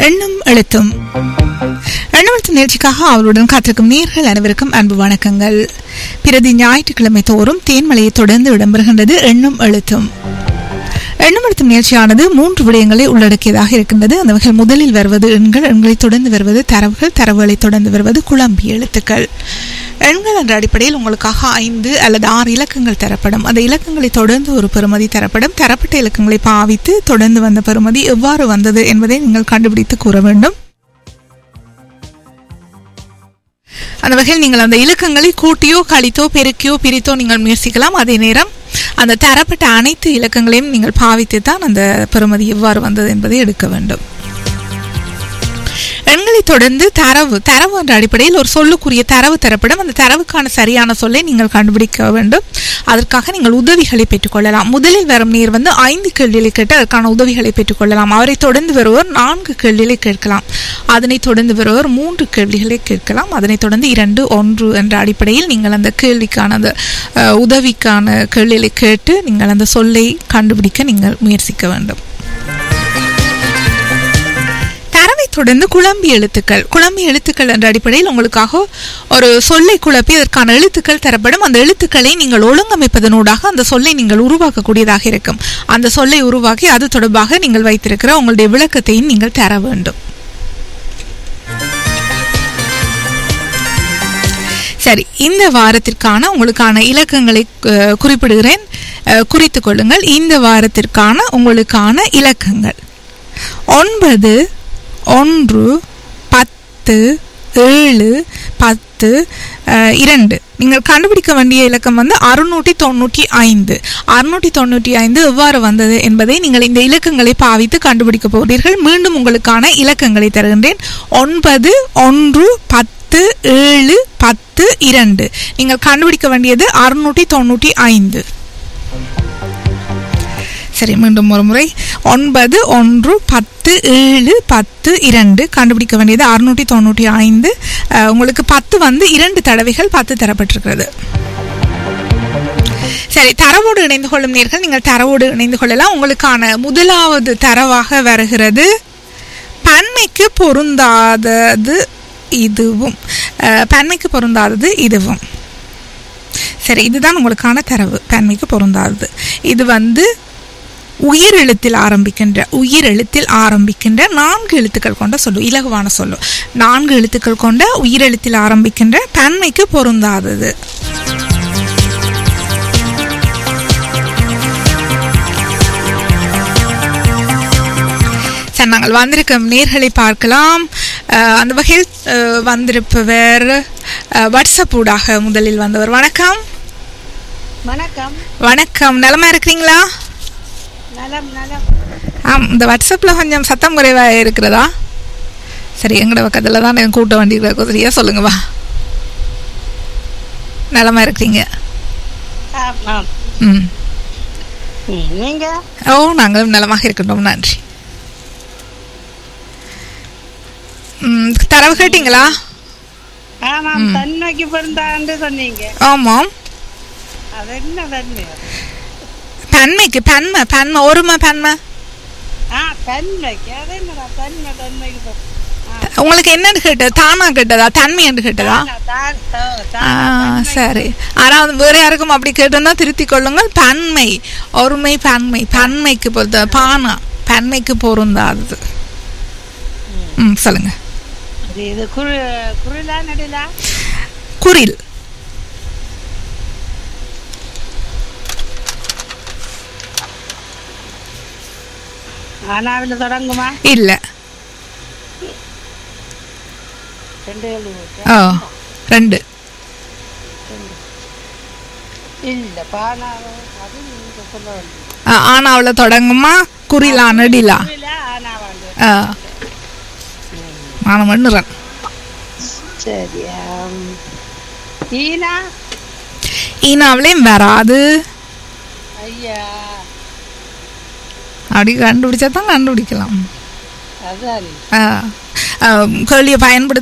எண்ணும் எழுத்தும் எண்ணும் எழுத்தும் நிகழ்ச்சிக்காக அவருடன் காத்திருக்கும் நேர்கள் அனைவருக்கும் அன்பு வணக்கங்கள் பிரதி ஞாயிற்றுக்கிழமை தோறும் தேன்மலையை தொடர்ந்து இடம்பெறுகின்றது எண்ணும் எழுத்தும் எண்ணும் எழுத்தும் நிகழ்ச்சியானது மூன்று விடயங்களை உள்ளடக்கியதாக இருக்கின்றது அந்த வகையில் முதலில் வருவது எண்கள் எண்களை தொடர்ந்து வருவது தரவுகள் தரவுகளை தொடர்ந்து வருவது குழம்பி எழுத்துக்கள் எண்கள் என்ற அடிப்படையில் உங்களுக்காக ஐந்து அல்லது ஆறு இலக்கங்கள் தரப்படும் அந்த இலக்கங்களை தொடர்ந்து ஒரு பெறுமதி தரப்படும் தரப்பட்ட இலக்கங்களை பாவித்து தொடர்ந்து வந்த பெறுமதி எவ்வாறு வந்தது என்பதை நீங்கள் கண்டுபிடித்து கூற வேண்டும் அந்த வகையில் நீங்கள் அந்த இலக்கங்களை கூட்டியோ கழித்தோ பெருக்கியோ பிரித்தோ நீங்கள் முயற்சிக்கலாம் அதே நேரம் அந்த தரப்பட்ட அனைத்து இலக்கங்களையும் நீங்கள் பாவித்து தான் அந்த பெறுமதி எவ்வாறு வந்தது என்பதை எடுக்க வேண்டும் எண்களை தொடர்ந்து தரவு தரவு என்ற அடிப்படையில் ஒரு சொல்லுக்குரிய தரவு தரப்படும் அந்த தரவுக்கான சரியான சொல்லை நீங்கள் கண்டுபிடிக்க வேண்டும் அதற்காக நீங்கள் உதவிகளை பெற்றுக்கொள்ளலாம் முதலில் வரும் நீர் வந்து ஐந்து கேள்விகளை கேட்டு அதற்கான உதவிகளை பெற்றுக்கொள்ளலாம் அவரை தொடர்ந்து வருவோர் நான்கு கேள்விகளை கேட்கலாம் அதனை தொடர்ந்து வருவோர் மூன்று கேள்விகளை கேட்கலாம் அதனை தொடர்ந்து இரண்டு ஒன்று என்ற அடிப்படையில் நீங்கள் அந்த கேள்விக்கான அந்த அஹ், உதவிக்கான கேள்விகளை கேட்டு நீங்கள் அந்த சொல்லை கண்டுபிடிக்க நீங்கள் முயற்சிக்க வேண்டும் தரவை தொடர்ந்து குழம்பி எழுத்துக்கள் குழம்பி எழுத்துக்கள் என்ற அடிப்படையில் உங்களுக்காக ஒரு சொல்லை குழப்பி அதற்கான எழுத்துக்கள் தரப்படும் அந்த எழுத்துக்களை நீங்கள் ஒழுங்கமைப்பதனூடாக அந்த சொல்லை நீங்கள் உருவாக்கக்கூடியதாக இருக்கும் அந்த சொல்லை உருவாக்கி அது தொடர்பாக நீங்கள் வைத்திருக்கிற உங்களுடைய விளக்கத்தையும் நீங்கள் தர வேண்டும் சரி இந்த வாரத்திற்கான உங்களுக்கான இலக்கங்களை அஹ், குறிப்பிடுகிறேன் அஹ், குறித்துக் கொள்ளுங்கள் இந்த வாரத்திற்கான உங்களுக்கான இலக்கங்கள் ஒன்பது ஒன்று பத்து ஏழு பத்து அஹ், இரண்டு நீங்கள் கண்டுபிடிக்க வேண்டிய இலக்கம் வந்து அறுநூற்றி தொண்ணூற்றி ஐந்து அறுநூற்றி தொண்ணூற்றி ஐந்து எவ்வாறு வந்தது என்பதை நீங்கள் இந்த இலக்கங்களை பாவித்து கண்டுபிடிக்க போகிறீர்கள் மீண்டும் உங்களுக்கான இலக்கங்களை தருகின்றேன் ஒன்பது ஒன்று பத்து ஏழு பத்து இரண்டு நீங்கள் கண்டுபிடிக்க வேண்டியது அறுநூற்றி தொண்ணூற்றி ஐந்து சரி மீண்டும் ஒரு முறை ஒன்பது ஒன்று பத்து ஏழு பத்து இரண்டு கண்டுபிடிக்க வேண்டியது அறுநூற்றி தொண்ணூற்றி ஐந்து அஹ், உங்களுக்கு பத்து வந்து இரண்டு தடவைகள் பத்து தரப்பட்டிருக்கிறது சரி தரவோடு இணைந்து கொள்ளும் நேர்கள் நீங்கள் தரவோடு இணைந்து கொள்ளலாம் உங்களுக்கான முதலாவது தரவாக வருகிறது பன்மைக்கு பொருந்தாதது இதுவும் அஹ், பன்மைக்கு பொருந்தாதது இதுவும் சரி இதுதான் உங்களுக்கான தரவு பன்மைக்கு பொருந்தாதது இது வந்து உயிர் எழுத்தில் ஆரம்பிக்கின்ற உயிர் எழுத்தில் ஆரம்பிக்கின்ற நான்கு எழுத்துக்கள் கொண்ட சொல்லு இலகுவான சொல்லு நான்கு எழுத்துக்கள் கொண்ட உயிர் எழுத்தில் ஆரம்பிக்கின்ற தன்மைக்கு பொருந்தாதது சரி நாங்கள் வந்திருக்கும் நேர்களை பார்க்கலாம் அஹ், அந்த வகையில் அஹ், வந்திருப்பவர் அஹ், வாட்ஸ்அப் ஊடாக முதலில் வந்தவர் வணக்கம் வணக்கம் வணக்கம் நலமா இருக்கிறீங்களா நலம் நலம் ஆம் இந்த வாட்ஸ்அப்பில் கொஞ்சம் சத்தம் குறைவாக இருக்கிறதா சரி எங்கட பக்கத்தில் தான் எனக்கு கூட்ட வண்டி இருக்கும் சரியா சொல்லுங்கப்பா நலமா இருக்கிறீங்க ஆம், ஆம். ம் ம், நீங்க ஓ நாங்களும் நலமாக இருக்கின்றோம் நன்றி ம் தரவு கேட்டீங்களா ஆமாம் தன்மைக்கு பிறந்தாண்டு சொன்னீங்க ஆமாம் அது என்ன தன்மை பன்மைக்கு பன்மை பன்மை ஒருமை பன்மை ஆ தன்மைக்கு அது என்னடா தன்மை தன்மைக்கு பிற- ஆ, உங்களுக்கு என்னன்னு கேட்டது தானா கேட்டதா தன்மை என்று கேட்டதா தானா, தான், தோ- ஆ தானா, தன்மைக்கு சரி ஆனால் வேற யாருக்கும் அப்படி கேட்டிருந்தா திருத்திக் கொள்ளுங்கள் பன்மை ஒருமை பன்மை பன்மைக்கு பொறுத்த பானா பன்மைக்கு பொருந்தாதது ம் சொல்லுங்க இது இது குரு குருலா நடுலா குரில் ஆனாவில் தொடங்குமா இல்ல ரெண்டு எழுபது ஓ ரெண்டு இல்ல பானாவ அது நீங்க சொல்ல வேண்டியது ஆ, ஆனாவுல தொடங்குமா குறிலா நெடிலா குருலா ஆனாவாண்டு ஆ நான் மண்ணுறேன் சரி ஆம். ஈனா ஈனாவிலையும் வராது ஐயா அப்படி கண்டுபிடிச்சா தான் கண்டுபிடிக்கலாம் அதான் ஆ, ஆ, கேள்வியை பயன்படுத்த